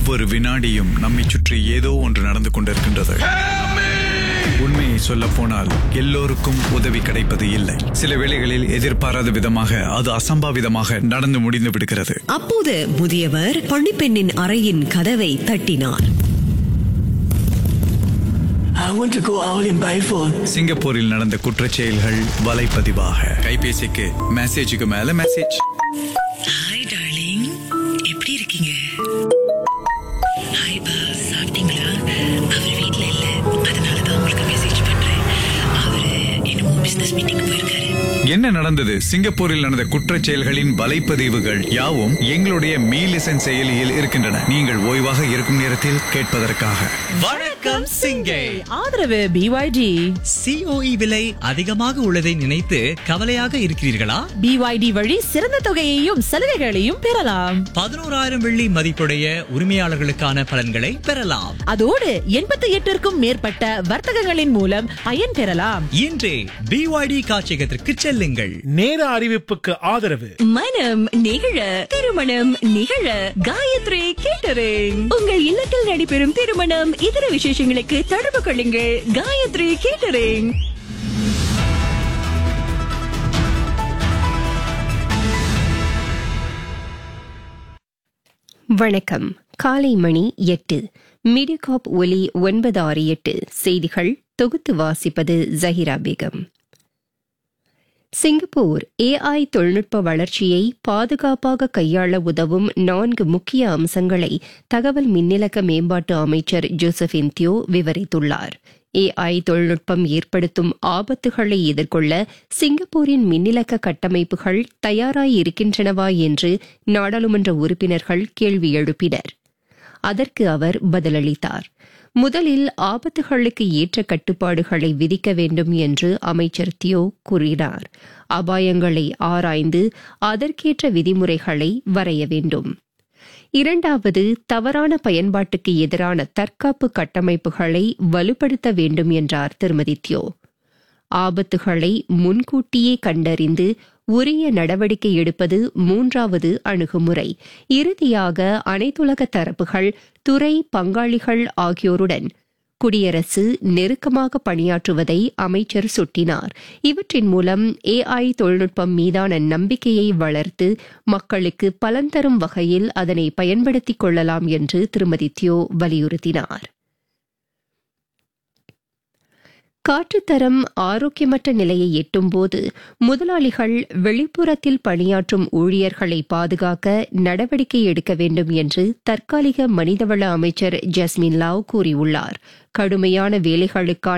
ஒவ்வொரு வினாடியும் நம்மை சுற்றி ஏதோ ஒன்று நடந்து கொண்டிருக்கின்றது உண்மையை சொல்ல போனால் எல்லோருக்கும் உதவி கிடைப்பது இல்லை சில வேளைகளில் எதிர்பாராத விதமாக அது அசம்பாவிதமாக நடந்து முடிந்து விடுகிறது அப்போது முதியவர் பணிப்பெண்ணின் அறையின் கதவை தட்டினார் I want to go out in Biford. சிங்கப்பூரில் நடந்த குற்றச் செயல்கள் வலைப்பதிவாக கைபேசிக்கு மெசேஜுக்கு மேல மெசேஜ் ஹாய் டார்லிங் எப்படி இருக்கீங்க ஹாய் பா சாப்பிட்டீங்களா அவர் வீட்ல இல்ல அதனால தான் உங்களுக்கு மெசேஜ் பண்றேன் அவரு என்னமோ பிசினஸ் மீட்டிங் போயிருக்காரு என்ன நடந்தது சிங்கப்பூரில் நடந்த குற்றச் செயல்களின் வலைப்பதிவுகள் யாவும் எங்களுடைய மீ லிசன் செயலியில் இருக்கின்றன நீங்கள் ஓய்வாக இருக்கும் நேரத்தில் கேட்பதற்காக வணக்கம் சிங்கை ஆதரவு பிஒய்டி சிஓஇ விலை அதிகமாக உள்ளதை நினைத்து கவலையாக இருக்கிறீர்களா பிஒய்டி வழி சிறந்த தொகையையும் சலுகைகளையும் பெறலாம் பதினோராயிரம் வெள்ளி மதிப்புடைய உரிமையாளர்களுக்கான பலன்களை பெறலாம் அதோடு எண்பத்தி எட்டிற்கும் மேற்பட்ட வர்த்தகங்களின் மூலம் பயன் பெறலாம் இன்றே பிஒய்டி காட்சியகத்திற்கு செல்லுங்கள் நேர அறிவிப்புக்கு ஆதரவு மனம் நிகழ திருமணம் நிகழ காயத்ரி கேட்டரிங் உங்கள் இல்லத்தில் நடைபெறும் திருமணம் இதர விசேஷங்களுக்கு தொடர்பு கொள்ளுங்கள் காயத்ரி கேட்டரிங் வணக்கம் காலை மணி எட்டு மீடியகாப் ஒலி ஒன்பது ஆறு எட்டு செய்திகள் தொகுத்து வாசிப்பது ஜஹிரா பேகம் சிங்கப்பூர் ஏஐ தொழில்நுட்ப வளர்ச்சியை பாதுகாப்பாக கையாள உதவும் நான்கு முக்கிய அம்சங்களை தகவல் மின்னிலக்க மேம்பாட்டு அமைச்சர் ஜோசபின் தியோ விவரித்துள்ளார் ஏஐ தொழில்நுட்பம் ஏற்படுத்தும் ஆபத்துகளை எதிர்கொள்ள சிங்கப்பூரின் மின்னிலக்க கட்டமைப்புகள் தயாராயிருக்கின்றனவா என்று நாடாளுமன்ற உறுப்பினர்கள் கேள்வி எழுப்பினர் அதற்கு அவர் பதிலளித்தார் முதலில் ஆபத்துகளுக்கு ஏற்ற கட்டுப்பாடுகளை விதிக்க வேண்டும் என்று அமைச்சர் தியோ கூறினார் அபாயங்களை ஆராய்ந்து அதற்கேற்ற விதிமுறைகளை வரைய வேண்டும் இரண்டாவது தவறான பயன்பாட்டுக்கு எதிரான தற்காப்பு கட்டமைப்புகளை வலுப்படுத்த வேண்டும் என்றார் திருமதி தியோ ஆபத்துகளை முன்கூட்டியே கண்டறிந்து உரிய நடவடிக்கை எடுப்பது மூன்றாவது அணுகுமுறை இறுதியாக அனைத்துலக தரப்புகள் துறை பங்காளிகள் ஆகியோருடன் குடியரசு நெருக்கமாக பணியாற்றுவதை அமைச்சர் சுட்டினார் இவற்றின் மூலம் ஏஐ தொழில்நுட்பம் மீதான நம்பிக்கையை வளர்த்து மக்களுக்கு பலன் தரும் வகையில் அதனை பயன்படுத்திக் கொள்ளலாம் என்று திருமதி தியோ வலியுறுத்தினார் காற்றுத்தரம் ஆரோக்கியமற்ற நிலையை எட்டும்போது முதலாளிகள் வெளிப்புறத்தில் பணியாற்றும் ஊழியர்களை பாதுகாக்க நடவடிக்கை எடுக்க வேண்டும் என்று தற்காலிக மனிதவள அமைச்சர் ஜஸ்மின் லாவ் கூறியுள்ளார் கடுமையான வேலைகளுக்கான